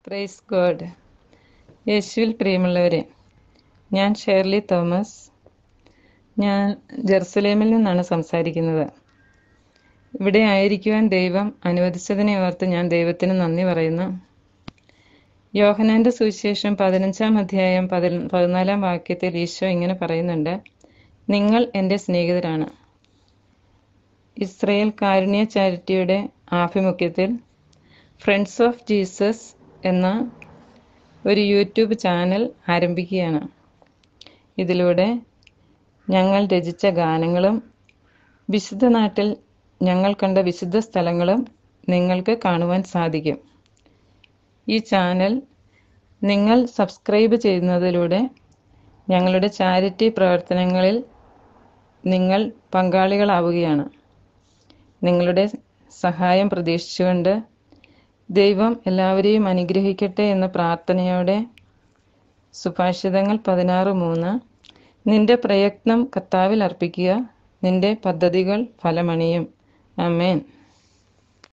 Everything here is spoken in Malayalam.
പ്രൈസ് ഗോഡ് യേശുവിൽ പ്രിയമുള്ളവരെ ഞാൻ ഷേർലി തോമസ് ഞാൻ ജെറുസലേമിൽ നിന്നാണ് സംസാരിക്കുന്നത് ഇവിടെ ആയിരിക്കുവാൻ ദൈവം അനുവദിച്ചതിനെ ഓർത്ത് ഞാൻ ദൈവത്തിന് നന്ദി പറയുന്നു യോഹനാന്റെ സുവിശേഷം പതിനഞ്ചാം അധ്യായം പതി പതിനാലാം വാക്യത്തിൽ ഈശോ ഇങ്ങനെ പറയുന്നുണ്ട് നിങ്ങൾ എൻ്റെ സ്നേഹിതരാണ് ഇസ്രയേൽ കാരുണ്യ ചാരിറ്റിയുടെ ആഭിമുഖ്യത്തിൽ ഫ്രണ്ട്സ് ഓഫ് ജീസസ് എന്ന ഒരു യൂട്യൂബ് ചാനൽ ആരംഭിക്കുകയാണ് ഇതിലൂടെ ഞങ്ങൾ രചിച്ച ഗാനങ്ങളും വിശുദ്ധ നാട്ടിൽ ഞങ്ങൾ കണ്ട വിശുദ്ധ സ്ഥലങ്ങളും നിങ്ങൾക്ക് കാണുവാൻ സാധിക്കും ഈ ചാനൽ നിങ്ങൾ സബ്സ്ക്രൈബ് ചെയ്യുന്നതിലൂടെ ഞങ്ങളുടെ ചാരിറ്റി പ്രവർത്തനങ്ങളിൽ നിങ്ങൾ പങ്കാളികളാവുകയാണ് നിങ്ങളുടെ സഹായം പ്രതീക്ഷിച്ചുകൊണ്ട് ദൈവം എല്ലാവരെയും അനുഗ്രഹിക്കട്ടെ എന്ന പ്രാർത്ഥനയോടെ സുഭാഷിതങ്ങൾ പതിനാറ് മൂന്ന് നിന്റെ പ്രയത്നം കർത്താവിൽ അർപ്പിക്കുക നിന്റെ പദ്ധതികൾ ഫലമണിയും അമേൻ